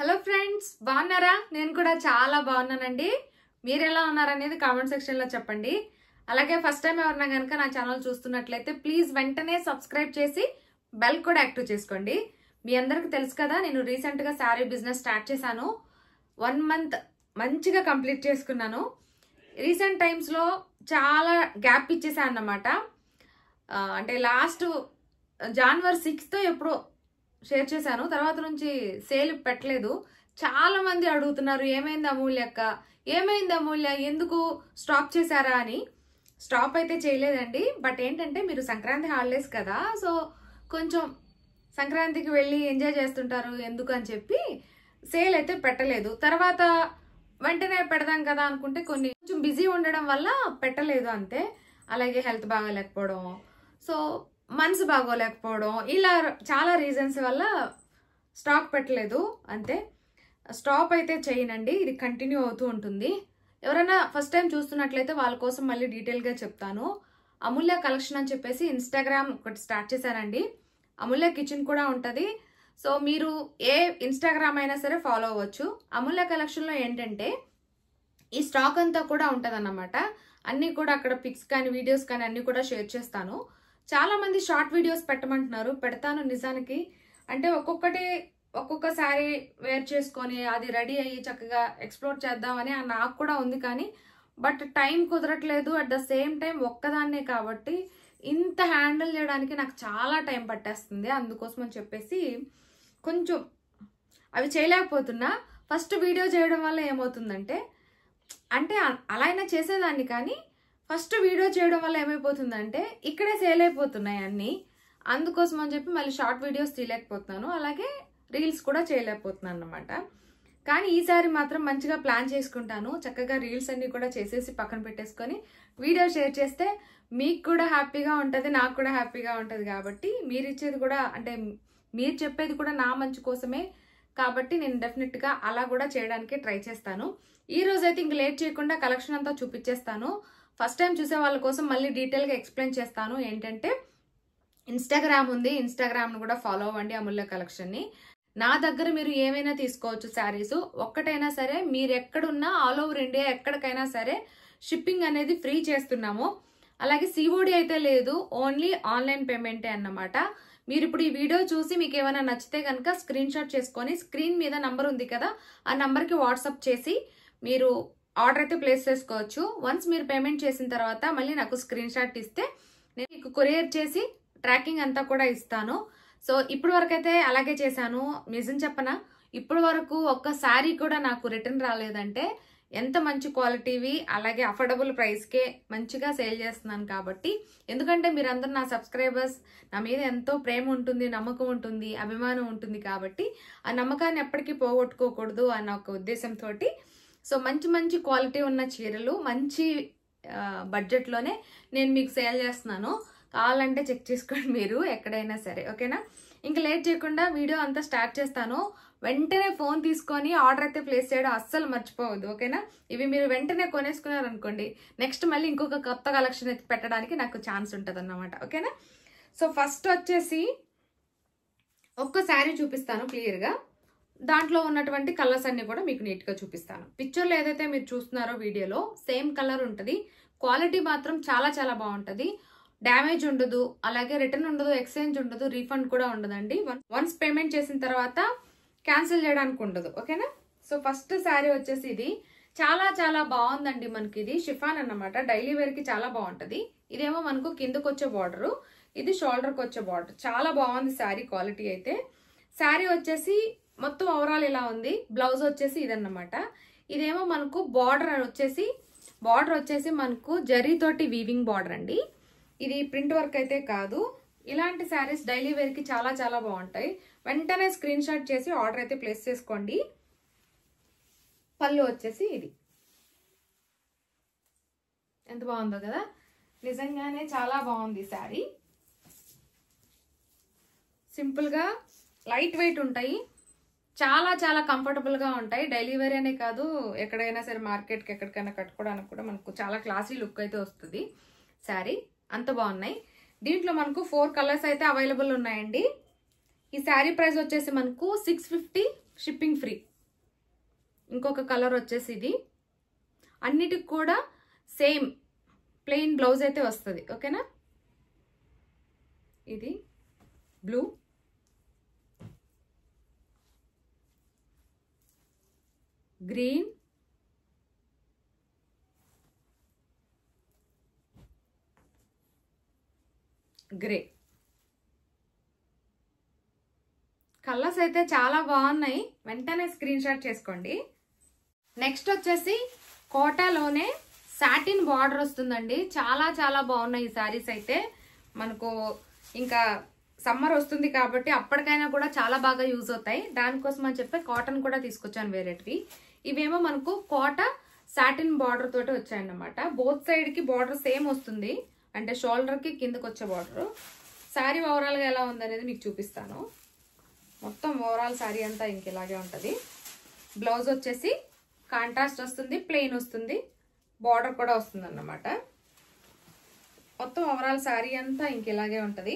hello friends బాగున్నారా నేను కూడా చాలా బాగున్నానండి మీరు ఎలా ఉన్నారనేది కామెంట్ సెక్షన్లో చెప్పండి అలాగే ఫస్ట్ టైం ఎవరన్నా కనుక నా ఛానల్ చూస్తున్నట్లయితే ప్లీజ్ వెంటనే సబ్స్క్రైబ్ చేసి బెల్ కూడా యాక్టివ్ చేసుకోండి మీ అందరికి తెలుసు కదా నేను రీసెంట్గా శారీ బిజినెస్ స్టార్ట్ చేశాను వన్ మంత్ మంచిగా కంప్లీట్ చేసుకున్నాను రీసెంట్ టైమ్స్లో చాలా గ్యాప్ ఇచ్చేసాను అన్నమాట ఆ, అంటే లాస్ట్ జనవరి సిక్స్త్ ఎప్పుడో షేర్ చేశాను తర్వాత నుంచి సేల్ పెట్టలేదు చాలా మంది అడుగుతున్నారు ఏమైంది అమూల్య అక్క ఏమైంది అమూల్య ఎందుకు స్టాప్ చేశారా అని స్టాప్ అయితే చేయలేదండి బట్ ఏంటంటే మీరు సంక్రాంతి హాలిడేస్ కదా సో కొంచెం సంక్రాంతికి వెళ్ళి ఎంజాయ్ చేస్తుంటారు ఎందుకు అని చెప్పి సేల్ అయితే పెట్టలేదు తర్వాత వెంటనే పెడదాం కదా అనుకుంటే కొన్ని కొంచెం బిజీ ఉండడం వల్ల పెట్టలేదు అంతే అలాగే హెల్త్ బాగోలేకపోవడం సో మనసు బాగోలేకపోవడం ఇలా చాలా రీజన్స్ వల్ల స్టాక్ పెట్టలేదు అంతే స్టాప్ అయితే చేయనండి ఇది కంటిన్యూ అవుతూ ఉంటుంది ఎవరైనా ఫస్ట్ టైం చూస్తున్నట్లయితే వాళ్ళ కోసం మళ్ళీ డీటెయిల్గా చెప్తాను అమూల్య కలెక్షన్ అని చెప్పేసి ఇన్స్టాగ్రామ్ ఒకటి స్టార్ట్ చేశానండి అమూల్య కిచెన్ కూడా ఉంటుంది సో మీరు ఏ ఇన్స్టాగ్రామ్ అయినా సరే ఫాలో అవ్వచ్చు అమూల్య కలెక్షన్లో ఏంటంటే ఈ స్టాక్ అంతా కూడా ఉంటుంది అన్నమాట అన్నీ కూడా అక్కడ పిక్స్ కానీ వీడియోస్ కానీ అన్నీ కూడా షేర్ చేస్తాను చాలా మంది షార్ట్ వీడియోస్ పెట్టమంటున్నారు పెడతాను నిజానికి అంటే ఒక్కొక్కటి ఒక్కొక్క శారీ వేర్ చేసుకొని అది రెడీ అయ్యి చక్కగా ఎక్స్ప్లోర్ చేద్దామని ఆ నాకు కూడా ఉంది కానీ బట్ టైం కుదరట్లేదు అట్ ద సేమ్ టైం ఒక్కదాన్నే కాబట్టి ఇంత హ్యాండిల్ చేయడానికి నాకు చాలా టైం పట్టేస్తుంది అందుకోసం అని చెప్పేసి కొంచెం అవి చేయలేకపోతున్నా ఫస్ట్ వీడియో చేయడం వల్ల ఏమవుతుందంటే అంటే అ- అలా అయినా చేసేదాన్ని కానీ ఫస్ట్ వీడియో చేయడం వల్ల ఏమైపోతుందంటే ఇక్కడే సేల్ అయిపోతున్నాయి అన్నీ అందుకోసం అని చెప్పి మళ్ళీ షార్ట్ వీడియోస్ తీయలేకపోతున్నాను అలాగే రీల్స్ కూడా చేయలేకపోతున్నాను అనమాట కానీ ఈసారి మాత్రం మంచిగా ప్లాన్ చేసుకుంటాను చక్కగా రీల్స్ అన్ని కూడా చేసేసి పక్కన పెట్టేసుకొని వీడియో షేర్ చేస్తే మీకు కూడా హ్యాపీగా ఉంటుంది నాకు కూడా హ్యాపీగా ఉంటుంది కాబట్టి మీరు ఇచ్చేది కూడా అంటే మీరు చెప్పేది కూడా నా మంచి కోసమే కాబట్టి నేను డెఫినెట్గా అలా కూడా చేయడానికి ట్రై చేస్తాను ఈ రోజు అయితే ఇంక లేట్ చేయకుండా కలెక్షన్ అంతా చూపించేస్తాను ఫస్ట్ టైం చూసే వాళ్ళ కోసం మళ్ళీ డీటెయిల్గా ఎక్స్ప్లెయిన్ చేస్తాను ఏంటంటే ఇన్స్టాగ్రామ్ ఉంది ఇన్స్టాగ్రామ్ను కూడా ఫాలో అవ్వండి అమూల్య కలెక్షన్ని నా దగ్గర మీరు ఏమైనా తీసుకోవచ్చు శారీస్ ఒక్కటైనా సరే మీరు ఎక్కడున్నా ఆల్ ఓవర్ ఇండియా ఎక్కడికైనా సరే షిప్పింగ్ అనేది ఫ్రీ చేస్తున్నాము అలాగే సిఓడి అయితే లేదు ఓన్లీ ఆన్లైన్ పేమెంటే అన్నమాట మీరు ఇప్పుడు ఈ వీడియో చూసి మీకు ఏమైనా నచ్చితే కనుక స్క్రీన్ షాట్ చేసుకొని స్క్రీన్ మీద నంబర్ ఉంది కదా ఆ నంబర్కి వాట్సాప్ చేసి మీరు ఆర్డర్ అయితే ప్లేస్ చేసుకోవచ్చు వన్స్ మీరు పేమెంట్ చేసిన తర్వాత మళ్ళీ నాకు స్క్రీన్ షాట్ ఇస్తే నేను మీకు కొరియర్ చేసి ట్రాకింగ్ అంతా కూడా ఇస్తాను సో ఇప్పుడు వరకు అయితే అలాగే చేశాను నిజం చెప్పనా ఇప్పుడు వరకు ఒక్క శారీ కూడా నాకు రిటర్న్ రాలేదంటే ఎంత మంచి క్వాలిటీవి అలాగే అఫోర్డబుల్ ప్రైస్కే మంచిగా సేల్ చేస్తున్నాను కాబట్టి ఎందుకంటే మీరందరూ నా సబ్స్క్రైబర్స్ నా మీద ఎంతో ప్రేమ ఉంటుంది నమ్మకం ఉంటుంది అభిమానం ఉంటుంది కాబట్టి ఆ నమ్మకాన్ని ఎప్పటికీ పోగొట్టుకోకూడదు అన్న ఒక ఉద్దేశంతో సో మంచి మంచి క్వాలిటీ ఉన్న చీరలు మంచి ఆ, బడ్జెట్లోనే నేను మీకు సేల్ చేస్తున్నాను కావాలంటే చెక్ చేసుకోండి మీరు ఎక్కడైనా సరే ఓకేనా ఇంకా లేట్ చేయకుండా వీడియో అంతా స్టార్ట్ చేస్తాను వెంటనే ఫోన్ తీసుకొని ఆర్డర్ అయితే ప్లేస్ చేయడం అస్సలు మర్చిపోవద్దు ఓకేనా ఇవి మీరు వెంటనే కొనేసుకున్నారు అనుకోండి నెక్స్ట్ మళ్ళీ ఇంకొక కొత్త కలెక్షన్ అయితే పెట్టడానికి నాకు ఛాన్స్ ఉంటుంది అన్నమాట ఓకేనా సో ఫస్ట్ వచ్చేసి ఒక్క శారీ చూపిస్తాను క్లియర్గా దాంట్లో ఉన్నటువంటి కలర్స్ అన్ని కూడా మీకు నీట్గా చూపిస్తాను పిక్చర్లో ఏదైతే మీరు చూస్తున్నారో వీడియోలో సేమ్ కలర్ ఉంటుంది క్వాలిటీ మాత్రం చాలా చాలా బాగుంటుంది డ్యామేజ్ ఉండదు అలాగే రిటర్న్ ఉండదు ఎక్స్చేంజ్ ఉండదు రీఫండ్ కూడా ఉండదండి వన్స్ పేమెంట్ చేసిన తర్వాత క్యాన్సిల్ చేయడానికి ఉండదు ఓకేనా సో ఫస్ట్ శారీ వచ్చేసి ఇది చాలా చాలా బాగుందండి మనకి ఇది షిఫాన్ అన్నమాట డైలీ వేర్ కి చాలా బాగుంటది ఇదేమో మనకు కిందకు వచ్చే బార్డర్ ఇది షోల్డర్ కి వచ్చే బార్డర్ చాలా బాగుంది శారీ క్వాలిటీ అయితే శారీ వచ్చేసి మొత్తం ఓవరాల్ ఇలా ఉంది బ్లౌజ్ వచ్చేసి ఇదన్నమాట ఇదేమో మనకు బార్డర్ వచ్చేసి బార్డర్ వచ్చేసి మనకు జరీతోటి వీవింగ్ బార్డర్ అండి ఇది ప్రింట్ వర్క్ అయితే కాదు ఇలాంటి శారీస్ డైలీ వేర్ కి చాలా చాలా బాగుంటాయి వెంటనే స్క్రీన్ షాట్ చేసి ఆర్డర్ అయితే ప్లేస్ చేసుకోండి పళ్ళు వచ్చేసి ఇది ఎంత బాగుందో కదా నిజంగానే చాలా బాగుంది శారీ సింపుల్గా లైట్ వెయిట్ ఉంటాయి చాలా చాలా కంఫర్టబుల్గా ఉంటాయి డైలీ వేర్ అనే కాదు ఎక్కడైనా సరే మార్కెట్కి ఎక్కడికైనా కట్టుకోవడానికి కూడా మనకు చాలా క్లాసీ లుక్ అయితే వస్తుంది శారీ అంత బాగున్నాయి దీంట్లో మనకు ఫోర్ కలర్స్ అయితే అవైలబుల్ ఉన్నాయండి ఈ శారీ ప్రైస్ వచ్చేసి మనకు సిక్స్ ఫిఫ్టీ షిప్పింగ్ ఫ్రీ ఇంకొక కలర్ వచ్చేసి ఇది అన్నిటికి కూడా సేమ్ ప్లెయిన్ బ్లౌజ్ అయితే వస్తుంది ఓకేనా ఇది బ్లూ గ్రీన్ గ్రే కలర్స్ అయితే చాలా బాగున్నాయి వెంటనే స్క్రీన్ షాట్ చేసుకోండి నెక్స్ట్ వచ్చేసి కోటాలోనే సాటిన్ బార్డర్ వస్తుందండి చాలా చాలా బాగున్నాయి ఈ శారీస్ అయితే మనకు ఇంకా సమ్మర్ వస్తుంది కాబట్టి అప్పటికైనా కూడా చాలా బాగా యూజ్ అవుతాయి దానికోసం అని చెప్పి కాటన్ కూడా తీసుకొచ్చాను వేరేటివి ఇవేమో మనకు కోట సాటిన్ బార్డర్ తోటి వచ్చాయన్నమాట బోత్ సైడ్ కి బార్డర్ సేమ్ వస్తుంది అంటే షోల్డర్ కి కిందకి వచ్చే బార్డర్ శారీ ఓవరాల్ గా ఎలా ఉందనేది మీకు చూపిస్తాను మొత్తం ఓవరాల్ శారీ అంతా ఇంక ఇలాగే ఉంటుంది బ్లౌజ్ వచ్చేసి కాంట్రాస్ట్ వస్తుంది ప్లెయిన్ వస్తుంది బార్డర్ కూడా వస్తుంది అన్నమాట మొత్తం ఓవరాల్ శారీ అంతా ఇంక ఇలాగే ఉంటుంది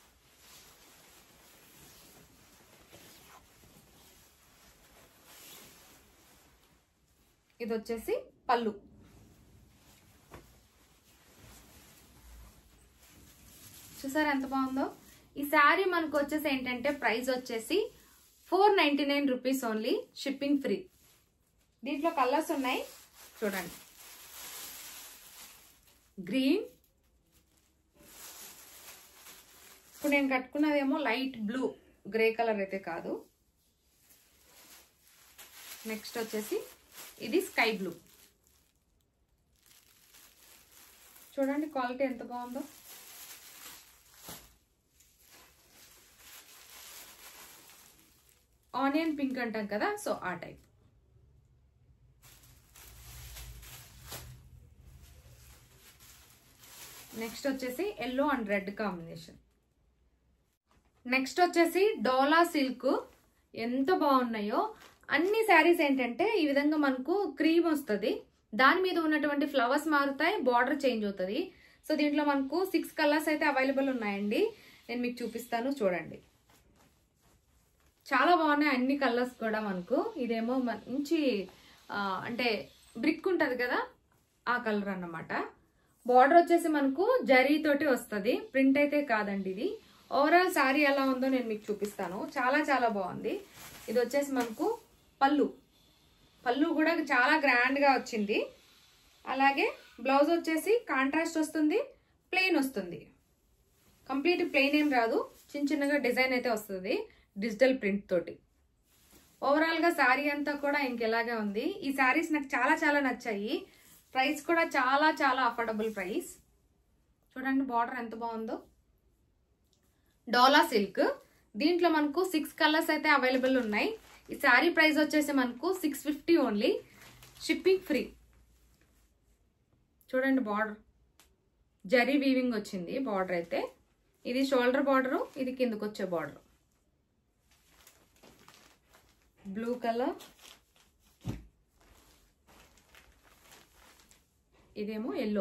ఇది వచ్చేసి పళ్ళు చూసారా ఎంత బాగుందో ఈ శారీ మనకు వచ్చేసి ఏంటంటే ప్రైస్ వచ్చేసి four ninety nine rupees only shipping free దీంట్లో కలర్స్ ఉన్నాయి చూడండి గ్రీన్ ఇప్పుడు నేను కట్టుకున్నదేమో లైట్ బ్లూ గ్రే కలర్ అయితే కాదు నెక్స్ట్ వచ్చేసి ఇది స్కై బ్లూ చూడండి క్వాలిటీ ఎంత బాగుందో ఆనియన్ పింక్ అంటాం కదా సో ఆ టైప్ నెక్స్ట్ వచ్చేసి yellow and red combination next వచ్చేసి డోలా సిల్క్ ఎంత బాగున్నాయో అన్ని శారీస్ ఏంటంటే ఈ విధంగా మనకు క్రీమ్ వస్తుంది దాని మీద ఉన్నటువంటి ఫ్లవర్స్ మారుతాయి బార్డర్ చేంజ్ అవుతుంది సో దీంట్లో మనకు సిక్స్ కలర్స్ అయితే అవైలబుల్ ఉన్నాయండి నేను మీకు చూపిస్తాను చూడండి చాలా బాగున్నాయి అన్ని కలర్స్ కూడా మనకు ఇదేమో మంచి ఆ, అంటే బ్రిక్ ఉంటుంది కదా ఆ కలర్ అన్నమాట బార్డర్ వచ్చేసి మనకు జరీ తోటి వస్తుంది ప్రింట్ అయితే కాదండి ఇది ఓవరాల్ శారీ ఎలా ఉందో నేను మీకు చూపిస్తాను చాలా చాలా బాగుంది ఇది వచ్చేసి మనకు పళ్ళు పళ్ళు కూడా చాలా గ్రాండ్గా వచ్చింది అలాగే బ్లౌజ్ వచ్చేసి కాంట్రాస్ట్ వస్తుంది ప్లెయిన్ వస్తుంది కంప్లీట్ ప్లెయిన్ ఏం రాదు చిన్న చిన్నగా డిజైన్ అయితే వస్తుంది డిజిటల్ ప్రింట్ తోటి ఓవరాల్గా శారీ అంతా కూడా ఇంకెలాగే ఉంది ఈ శారీస్ నాకు చాలా చాలా నచ్చాయి ప్రైస్ కూడా చాలా చాలా అఫోర్డబుల్ ప్రైస్ చూడండి బార్డర్ ఎంత బాగుందో డోలా సిల్క్ దీంట్లో మనకు సిక్స్ కలర్స్ అయితే అవైలబుల్ ఉన్నాయి ఈ శారీ ప్రైస్ వచ్చేసి మనకు six fifty only shipping free చూడండి బార్డర్ జరీ వీవింగ్ వచ్చింది బార్డర్ అయితే ఇది షోల్డర్ బార్డరు ఇది కిందకు వచ్చే బార్డర్ బ్లూ కలర్ ఇదేమో ఎల్లో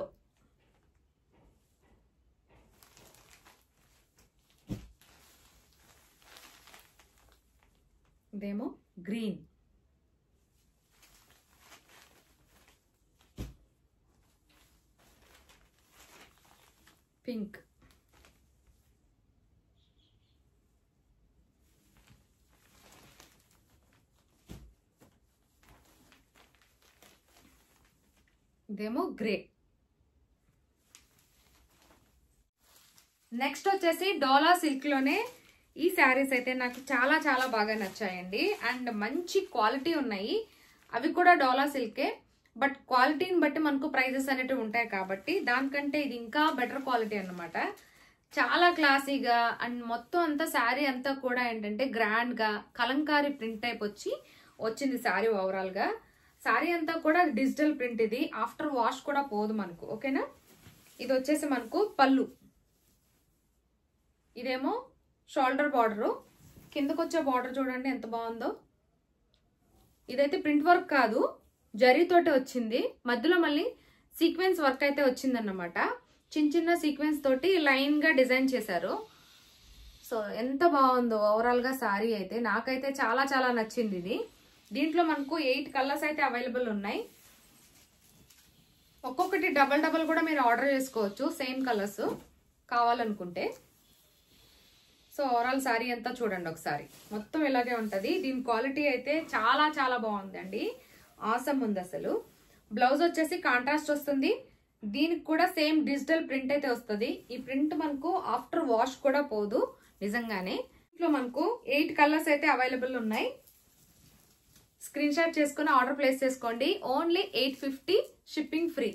ఇదేమో గ్రీన్ పింక్ ఇదేమో గ్రే నెక్స్ట్ వచ్చేసి డోలా సిల్క్ లోనే ఈ శారీస్ అయితే నాకు చాలా చాలా బాగా నచ్చాయండి అండ్ మంచి క్వాలిటీ ఉన్నాయి అవి కూడా డోలా సిల్కే బట్ క్వాలిటీని బట్టి మనకు ప్రైజెస్ అనేటివి ఉంటాయి కాబట్టి దానికంటే ఇది ఇంకా బెటర్ క్వాలిటీ అన్నమాట చాలా క్లాసీగా అండ్ మొత్తం అంతా శారీ అంతా కూడా ఏంటంటే గ్రాండ్ గా కలంకారీ ప్రింట్ టైప్ వచ్చి వచ్చింది శారీ ఓవరాల్ గా శారీ అంతా కూడా డిజిటల్ ప్రింట్ ఇది ఆఫ్టర్ వాష్ కూడా పోదు మనకు ఓకేనా ఇది వచ్చేసి మనకు పళ్ళు ఇదేమో షోల్డర్ బార్డరు కిందకు వచ్చే బార్డర్ చూడండి ఎంత బాగుందో ఇదైతే ప్రింట్ వర్క్ కాదు జరీతోటి వచ్చింది మధ్యలో మళ్ళీ సీక్వెన్స్ వర్క్ అయితే వచ్చిందన్నమాట చిన్న చిన్న సీక్వెన్స్ తోటి లైన్ గా డిజైన్ చేశారు సో ఎంత బాగుందో ఓవరాల్ గా సారీ అయితే నాకైతే చాలా చాలా నచ్చింది ఇది దీంట్లో మనకు ఎయిట్ కలర్స్ అయితే అవైలబుల్ ఉన్నాయి ఒక్కొక్కటి డబల్ డబల్ కూడా మీరు ఆర్డర్ చేసుకోవచ్చు సేమ్ కలర్స్ కావాలనుకుంటే సో ఓవరాల్ శారీ అంతా చూడండి ఒకసారి మొత్తం ఇలాగే ఉంటుంది దీని క్వాలిటీ అయితే చాలా చాలా బాగుందండి ఆసమ్ ఉంది అసలు బ్లౌజ్ వచ్చేసి కాంట్రాస్ట్ వస్తుంది దీనికి కూడా సేమ్ డిజిటల్ ప్రింట్ అయితే వస్తుంది ఈ ప్రింట్ మనకు ఆఫ్టర్ వాష్ కూడా పోదు నిజంగానే ఇంట్లో మనకు ఎయిట్ కలర్స్ అయితే అవైలబుల్ ఉన్నాయి స్క్రీన్ షాట్ చేసుకుని ఆర్డర్ ప్లేస్ చేసుకోండి only eight fifty shipping free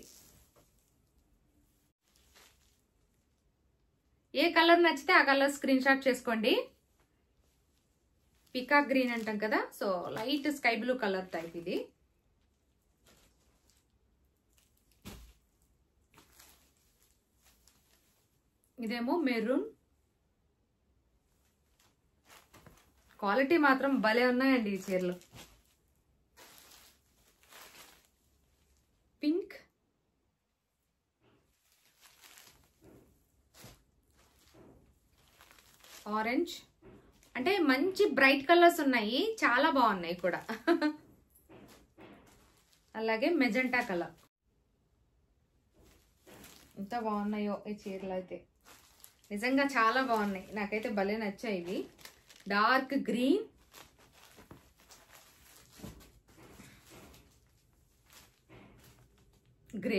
ఏ కలర్ నచ్చితే ఆ కలర్ స్క్రీన్ షాట్ చేసుకోండి పికాక్ గ్రీన్ అంటాం కదా so light sky blue colour type ఇది ఇదేమో మెరూన్ క్వాలిటీ మాత్రం భలే ఉన్నాయండి ఈ చీరలు పింక్ ఆరెంజ్ అంటే మంచి బ్రైట్ కలర్స్ ఉన్నాయి చాలా బాగున్నాయి కూడా అలాగే మెజెంటా కలర్ ఎంత బాగున్నాయో ఈ చీరలు అయితే నిజంగా చాలా బాగున్నాయి నాకైతే భలే నచ్చాయి ఇవి డార్క్ గ్రీన్ గ్రే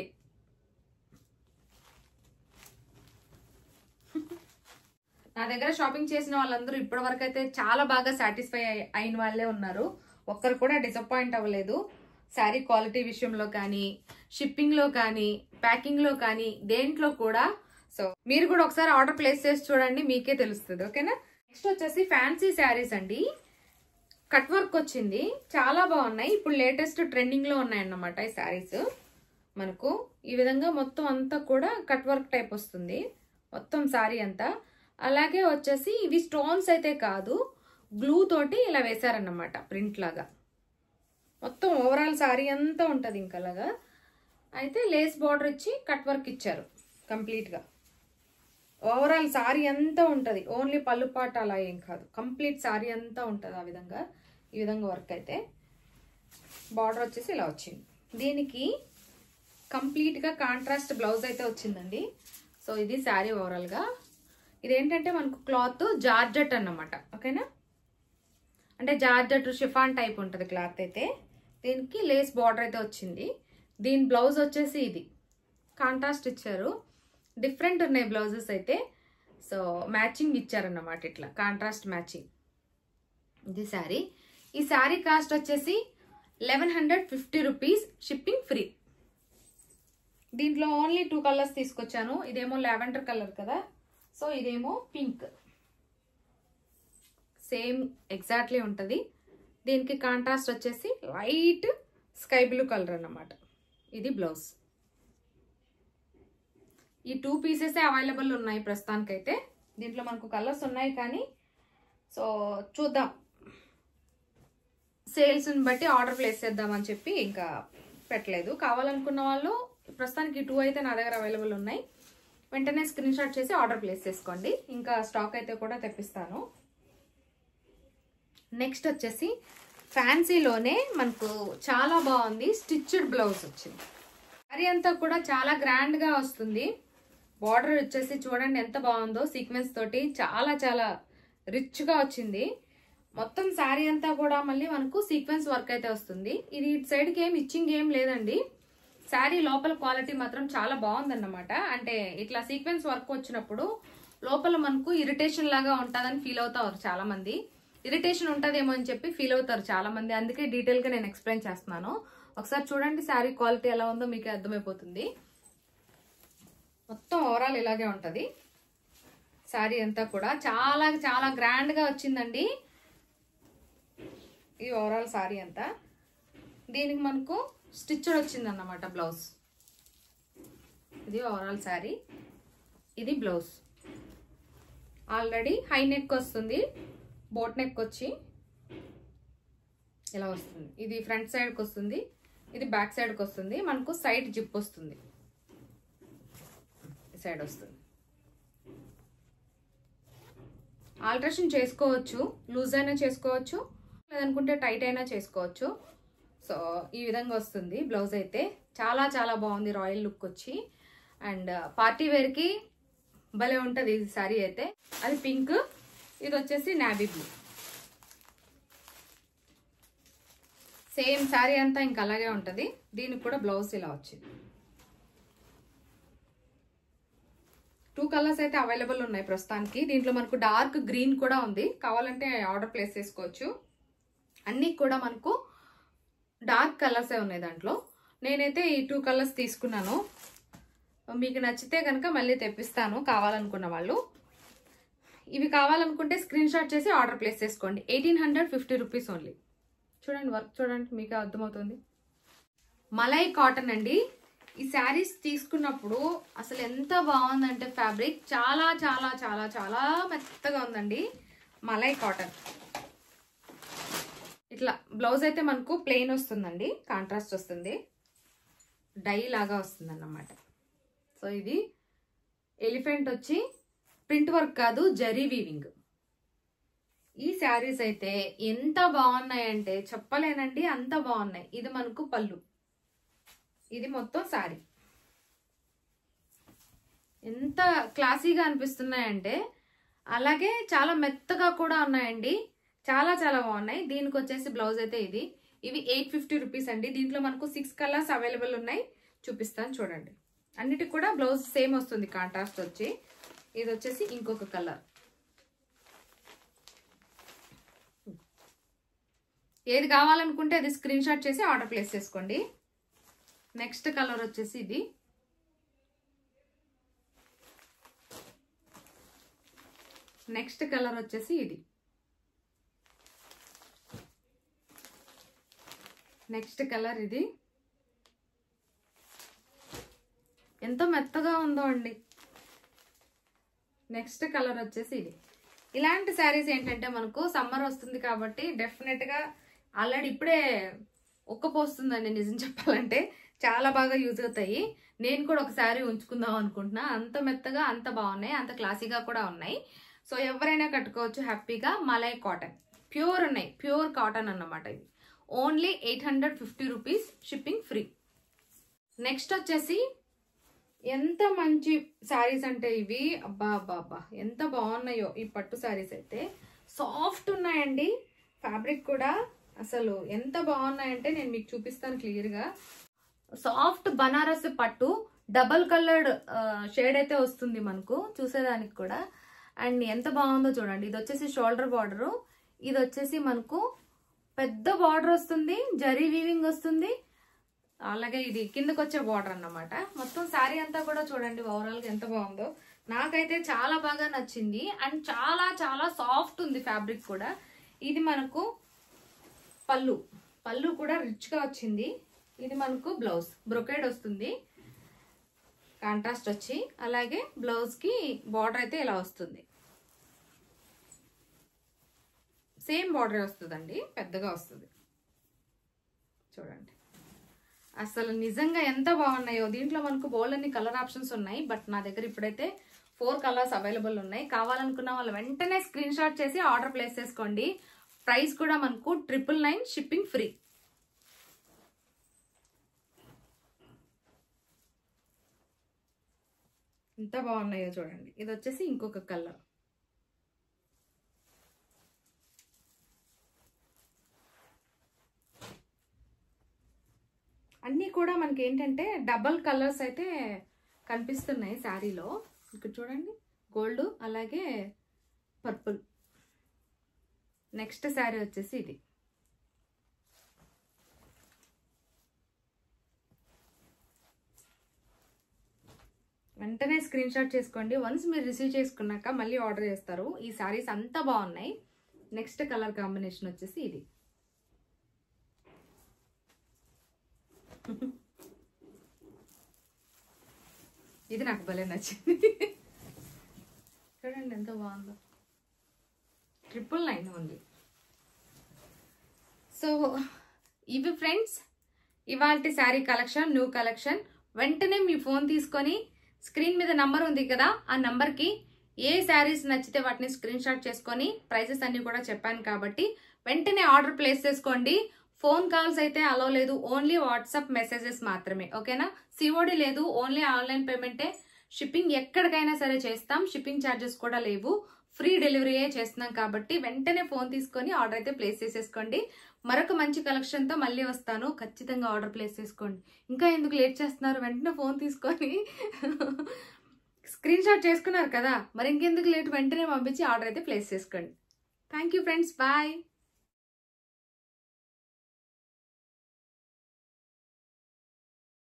నా దగ్గర షాపింగ్ చేసిన వాళ్ళందరూ ఇప్పటి వరకు అయితే చాలా బాగా సాటిస్ఫై అయిన వాళ్ళే ఉన్నారు ఒక్కరు కూడా డిసప్పాయింట్ అవ్వలేదు శారీ క్వాలిటీ విషయంలో కానీ షిప్పింగ్లో కానీ ప్యాకింగ్లో కానీ దేంట్లో కూడా సో మీరు కూడా ఒకసారి ఆర్డర్ ప్లేస్ చేసి చూడండి మీకే తెలుస్తుంది ఓకేనా నెక్స్ట్ వచ్చేసి ఫ్యాన్సీ శారీస్ అండి కట్ వర్క్ వచ్చింది చాలా బాగున్నాయి ఇప్పుడు లేటెస్ట్ ట్రెండింగ్లో ఉన్నాయన్నమాట ఈ శారీస్ మనకు ఈ విధంగా మొత్తం అంతా కూడా కట్ వర్క్ టైప్ వస్తుంది మొత్తం శారీ అంతా అలాగే వచ్చేసి ఇవి స్టోన్స్ అయితే కాదు గ్లూ తోటి ఇలా వేశారన్నమాట ప్రింట్ లాగా మొత్తం ఓవరాల్ శారీ అంతా ఉంటుంది ఇంకా అలాగా అయితే లేస్ బార్డర్ ఇచ్చి కట్ వర్క్ ఇచ్చారు కంప్లీట్గా ఓవరాల్ శారీ అంతా ఉంటుంది ఓన్లీ పళ్ళు పాట అలా ఏం కాదు కంప్లీట్ శారీ అంతా ఉంటుంది ఆ విధంగా ఈ విధంగా వర్క్ అయితే బార్డర్ వచ్చేసి ఇలా వచ్చింది దీనికి కంప్లీట్గా కాంట్రాస్ట్ బ్లౌజ్ అయితే వచ్చిందండి సో ఇది శారీ ఓవరాల్గా ఇదేంటంటే మనకు క్లాత్ జార్జెట్ అన్నమాట ఓకేనా అంటే జార్జెట్ షిఫాన్ టైప్ ఉంటుంది క్లాత్ అయితే దీనికి లేస్ బార్డర్ అయితే వచ్చింది దీని బ్లౌజ్ వచ్చేసి ఇది కాంట్రాస్ట్ ఇచ్చారు డిఫరెంట్ ఉన్నాయి బ్లౌజెస్ అయితే సో మ్యాచింగ్ ఇచ్చారన్నమాట ఇట్లా కాంట్రాస్ట్ మ్యాచింగ్ ఇది శారీ ఈ శారీ కాస్ట్ వచ్చేసి eleven hundred fifty rupees shipping free దీంట్లో ఓన్లీ టూ కలర్స్ తీసుకొచ్చాను ఇదేమో లావెండర్ కలర్ కదా సో ఇదేమో పింక్ సేమ్ ఎగ్జాక్ట్లీ ఉంటుంది దీనికి కాంట్రాస్ట్ వచ్చేసి లైట్ స్కై బ్లూ కలర్ అన్నమాట ఇది బ్లౌజ్ ఈ టూ పీసెస్ అవైలబుల్ ఉన్నాయి ప్రస్తుతానికైతే దీంట్లో మనకు కలర్స్ ఉన్నాయి కానీ సో చూద్దాం సేల్స్ని బట్టి ఆర్డర్ ప్లేస్ చేద్దామని చెప్పి ఇంకా పెట్టలేదు కావాలనుకున్న వాళ్ళు ప్రస్తుతానికి టూ అయితే నా దగ్గర అవైలబుల్ ఉన్నాయి వెంటనే స్క్రీన్ షాట్ చేసి ఆర్డర్ ప్లేస్ చేసుకోండి ఇంకా స్టాక్ అయితే కూడా తెప్పిస్తాను నెక్స్ట్ వచ్చేసి ఫ్యాన్సీలోనే మనకు చాలా బాగుంది స్టిచ్డ్ బ్లౌజ్ వచ్చింది సారీ అంతా కూడా చాలా గ్రాండ్గా వస్తుంది బార్డర్ వచ్చేసి చూడండి ఎంత బాగుందో సీక్వెన్స్ తోటి చాలా చాలా రిచ్గా వచ్చింది మొత్తం శారీ అంతా కూడా మళ్ళీ మనకు సీక్వెన్స్ వర్క్ అయితే వస్తుంది ఇది ఇటు సైడ్కి ఏం ఇచ్చింగ్ ఏం లేదండి శారీ లోపల క్వాలిటీ మాత్రం చాలా బాగుందన్నమాట అంటే ఇట్లా సీక్వెన్స్ వర్క్ వచ్చినప్పుడు లోపల మనకు ఇరిటేషన్ లాగా ఉంటుందని ఫీల్ అవుతారు చాలా మంది ఇరిటేషన్ ఉంటుందేమో అని చెప్పి ఫీల్ అవుతారు చాలా మంది అందుకే డీటెయిల్గా నేను ఎక్స్ప్లెయిన్ చేస్తున్నాను ఒకసారి చూడండి శారీ క్వాలిటీ ఎలా ఉందో మీకు అర్థమైపోతుంది మొత్తం ఓవరాల్ ఇలాగే ఉంటుంది శారీ అంతా కూడా చాలా చాలా గ్రాండ్గా వచ్చిందండి ఈ ఓవరాల్ శారీ అంతా దీనికి మనకు స్టిచ్చర్ వచ్చింది అన్నమాట బ్లౌజ్ ఇది ఓవరాల్ శారీ ఇది బ్లౌజ్ ఆల్రెడీ హై నెక్ వస్తుంది బోట్ నెక్ వచ్చి ఇలా వస్తుంది ఇది ఫ్రంట్ సైడ్కి వస్తుంది ఇది బ్యాక్ సైడ్కి వస్తుంది మనకు సైడ్ జిప్ వస్తుంది సైడ్ వస్తుంది ఆల్ట్రేషన్ చేసుకోవచ్చు లూజ్ అయినా చేసుకోవచ్చు అనుకుంటే టైట్ అయినా చేసుకోవచ్చు సో ఈ విధంగా వస్తుంది బ్లౌజ్ అయితే చాలా చాలా బాగుంది రాయల్ లుక్ వచ్చి అండ్ పార్టీ వేర్కి భలే ఉంటుంది ఇది శారీ అయితే అది పింక్ ఇది వచ్చేసి నావీ బ్లూ సేమ్ శారీ అంతా ఇంకా అలాగే ఉంటుంది దీనికి కూడా బ్లౌజ్ ఇలా వచ్చింది టూ కలర్స్ అయితే అవైలబుల్ ఉన్నాయి ప్రస్తుతానికి దీంట్లో మనకు డార్క్ గ్రీన్ కూడా ఉంది కావాలంటే ఆర్డర్ ప్లేస్ చేసుకోవచ్చు అన్నీ కూడా మనకు డార్క్ కలర్సే ఉన్నాయి దాంట్లో నేనైతే ఈ టూ కలర్స్ తీసుకున్నాను మీకు నచ్చితే కనుక మళ్ళీ తెప్పిస్తాను కావాలనుకున్న వాళ్ళు ఇవి కావాలనుకుంటే స్క్రీన్ షాట్ చేసి ఆర్డర్ ప్లేస్ చేసుకోండి eighteen hundred fifty rupees only చూడండి వర్క్ చూడండి మీకు అర్థమవుతుంది మలై కాటన్ అండి ఈ శారీస్ తీసుకున్నప్పుడు అసలు ఎంత బాగుందంటే ఫ్యాబ్రిక్ చాలా చాలా చాలా చాలా మెత్తగా ఉందండి మలై కాటన్ ఇట్లా బ్లౌజ్ అయితే మనకు ప్లెయిన్ వస్తుందండి కాంట్రాస్ట్ వస్తుంది డై లాగా వస్తుంది అన్నమాట సో ఇది ఎలిఫెంట్ వచ్చి ప్రింట్ వర్క్ కాదు జరీ వీవింగ్ ఈ శారీస్ అయితే ఎంత బాగున్నాయంటే చెప్పలేనండి అంత బాగున్నాయి ఇది మనకు పళ్ళు ఇది మొత్తం శారీ ఎంత క్లాసీగా అనిపిస్తున్నాయంటే అలాగే చాలా మెత్తగా కూడా ఉన్నాయండి చాలా చాలా బాగున్నాయి దీనికి వచ్చేసి బ్లౌజ్ అయితే ఇది ఇవి ఎయిట్ ఫిఫ్టీ రూపీస్ అండి దీంట్లో మనకు సిక్స్ కలర్స్ అవైలబుల్ ఉన్నాయి చూపిస్తాను చూడండి అన్నిటికి కూడా బ్లౌజ్ సేమ్ వస్తుంది కాంట్రాస్ట్ వచ్చి ఇది వచ్చేసి ఇంకొక కలర్ ఏది కావాలనుకుంటే అది స్క్రీన్ షాట్ చేసి ఆర్డర్ ప్లేస్ చేసుకోండి నెక్స్ట్ కలర్ వచ్చేసి ఇది నెక్స్ట్ కలర్ వచ్చేసి ఇది నెక్స్ట్ కలర్ ఇది ఎంత మెత్తగా ఉందో అండి నెక్స్ట్ కలర్ వచ్చేసి ఇది ఇలాంటి శారీస్ ఏంటంటే మనకు సమ్మర్ వస్తుంది కాబట్టి డెఫినెట్గా ఆల్రెడీ ఇప్పుడే ఒక్కపోస్తుందండి నిజం చెప్పాలంటే చాలా బాగా యూజ్ అవుతాయి నేను కూడా ఒక శారీ ఉంచుకుందాం అనుకుంటున్నా అంత మెత్తగా అంత బాగున్నాయి అంత క్లాసీగా కూడా ఉన్నాయి సో ఎవరైనా కట్టుకోవచ్చు హ్యాపీగా మలై కాటన్ ప్యూర్ ఉన్నాయి ప్యూర్ కాటన్ అన్నమాట ఇది only eight hundred fifty rupees shipping free next వచ్చేసి ఎంత మంచి శారీస్ అంటే ఇవి అబ్బా అబ్బా అబ్బా ఎంత బాగున్నాయో ఈ పట్టు శారీస్ అయితే సాఫ్ట్ ఉన్నాయండి ఫ్యాబ్రిక్ కూడా అసలు ఎంత బాగున్నాయంటే నేను మీకు చూపిస్తాను క్లియర్గా సాఫ్ట్ బనారస్ పట్టు డబల్ కలర్డ్ షేడ్ అయితే వస్తుంది మనకు చూసేదానికి కూడా అండ్ ఎంత బాగుందో చూడండి ఇది వచ్చేసి షోల్డర్ బార్డరు ఇది వచ్చేసి మనకు పెద్ద బార్డర్ వస్తుంది జరీ వీవింగ్ వస్తుంది అలాగే ఇది కిందకు వచ్చే బార్డర్ అన్నమాట మొత్తం శారీ అంతా కూడా చూడండి ఓవరాల్ గా ఎంత బాగుందో నాకైతే చాలా బాగా నచ్చింది అండ్ చాలా చాలా సాఫ్ట్ ఉంది ఫ్యాబ్రిక్ కూడా ఇది మనకు పళ్ళు పళ్ళు కూడా రిచ్ గా వచ్చింది ఇది మనకు బ్లౌజ్ బ్రొకేడ్ వస్తుంది కాంట్రాస్ట్ వచ్చి అలాగే బ్లౌజ్ కి బార్డర్ అయితే ఇలా వస్తుంది సేమ్ బార్డర్ వస్తుందండి పెద్దగా వస్తుంది చూడండి అసలు నిజంగా ఎంత బాగున్నాయో దీంట్లో మనకు బోల్డ్ అన్ని కలర్ ఆప్షన్స్ ఉన్నాయి బట్ నా దగ్గర ఇప్పుడైతే ఫోర్ కలర్స్ అవైలబుల్ ఉన్నాయి కావాలనుకున్న వాళ్ళు వెంటనే స్క్రీన్ షాట్ చేసి ఆర్డర్ ప్లేస్ చేసుకోండి ప్రైస్ కూడా మనకు ట్రిపుల్ నైన్ షిప్పింగ్ ఫ్రీ ఎంత బాగున్నాయో చూడండి ఇది వచ్చేసి ఇంకొక కలర్ అన్నీ కూడా మనకి ఏంటంటే డబల్ కలర్స్ అయితే కనిపిస్తున్నాయి శారీలో ఇక్కడ చూడండి గోల్డ్ అలాగే పర్పుల్ నెక్స్ట్ శారీ వచ్చేసి ఇది వెంటనే స్క్రీన్ షాట్ చేసుకోండి వన్స్ మీరు రిసీవ్ చేసుకున్నాక మళ్ళీ ఆర్డర్ చేస్తారు ఈ శారీస్ అంతా బాగున్నాయి నెక్స్ట్ కలర్ కాంబినేషన్ వచ్చేసి ఇది ఇది నాకు భలే నచ్చింది చూడండి ఎంత బాగుందో ట్రిపుల్ నైన్ ఉంది సో ఇవి ఫ్రెండ్స్ ఇవాల్టి శారీ కలెక్షన్ న్యూ కలెక్షన్ వెంటనే మీ ఫోన్ తీసుకొని స్క్రీన్ మీద నంబర్ ఉంది కదా ఆ నంబర్కి ఏ శారీస్ నచ్చితే వాటిని స్క్రీన్ షాట్ చేసుకొని ప్రైసెస్ అన్ని కూడా చెప్పాను కాబట్టి వెంటనే ఆర్డర్ ప్లేస్ చేసుకోండి ఫోన్ కాల్స్ అయితే అలో లేదు ఓన్లీ వాట్సాప్ మెసేజెస్ మాత్రమే ఓకేనా సిఓడి లేదు ఓన్లీ ఆన్లైన్ పేమెంటే షిప్పింగ్ ఎక్కడికైనా సరే చేస్తాం షిప్పింగ్ ఛార్జెస్ కూడా లేవు ఫ్రీ డెలివరీయే చేస్తున్నాం కాబట్టి వెంటనే ఫోన్ తీసుకొని ఆర్డర్ అయితే ప్లేస్ చేసేసుకోండి మరొక మంచి కలెక్షన్తో మళ్ళీ వస్తాను ఖచ్చితంగా ఆర్డర్ ప్లేస్ చేసుకోండి ఇంకా ఎందుకు లేట్ చేస్తున్నారు వెంటనే ఫోన్ తీసుకొని స్క్రీన్ షాట్ చేసుకున్నారు కదా మరి ఇంకెందుకు లేట్ వెంటనే పంపించి ఆర్డర్ అయితే ప్లేస్ చేసుకోండి థ్యాంక్ యూ ఫ్రెండ్స్ బాయ్